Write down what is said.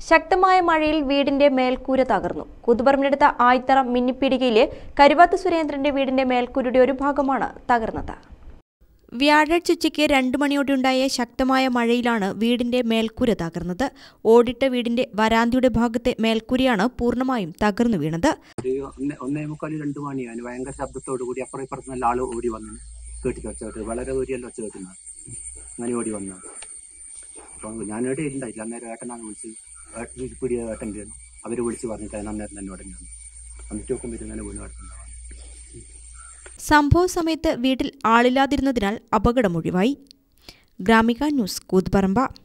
ശക്തമായ മഴയിൽ വീടിന്റെ മേൽക്കൂര തകർന്നു കുതുപറമ്പിനടുത്ത ആയിത്തറ മിന്നിപ്പീടികയിലെ കരുവാത്ത് സുരേന്ദ്രന്റെ വീടിന്റെ മേൽക്കൂരയുടെ ഒരു ഭാഗമാണ് തകർന്നത് വ്യാഴാഴ്ച ഉച്ചയ്ക്ക് രണ്ടു മണിയോടെയുണ്ടായ ശക്തമായ മഴയിലാണ് വീടിന്റെ മേൽക്കൂര തകർന്നത് ഓടിട്ട വീടിന്റെ വരാന്തിയുടെ ഭാഗത്തെ മേൽക്കൂരയാണ് പൂർണ്ണമായും തകർന്നു വീണത് ഒരു ഒന്നേ ഒന്നേ മുക്കാൽ രണ്ട് മണിയാണ് ഭയങ്കര ശബ്ദത്തോടു കൂടി അപ്പുറം ഇപ്പുറത്ത് നല്ല ആള് ഓടി വന്നു കേട്ടിട്ട് ഒച്ച കേട്ട് വളരെ ദൂരെയല്ല ഒച്ച കേട്ടുന്നത് അങ്ങനെ ഓടി വന്നു അപ്പം ഞാൻ എവിടെ ഉണ്ടായില്ല അന്നേരം ഏട്ടനാണ് വിളിച്ച് ഏട്ടൻ പിടിയ ഏട്ടൻ്റെ അവർ വിളിച്ച് പറഞ്ഞിട്ട് അന്നേരം തന്നെ ഉടനെ വന്നു വന്നിട്ട് നോക്കുമ്പോൾ ഇതിങ്ങനെ വീണ് കിടക്കുന്നുണ്ടാവും സംഭവ സമയത്ത് വീട്ടിൽ ആളില്ലാതിരുന്നതിനാൽ അപകടമൊഴിവായി ഗ്രാമിക ന്യൂസ് കൂത്തുപറമ്പ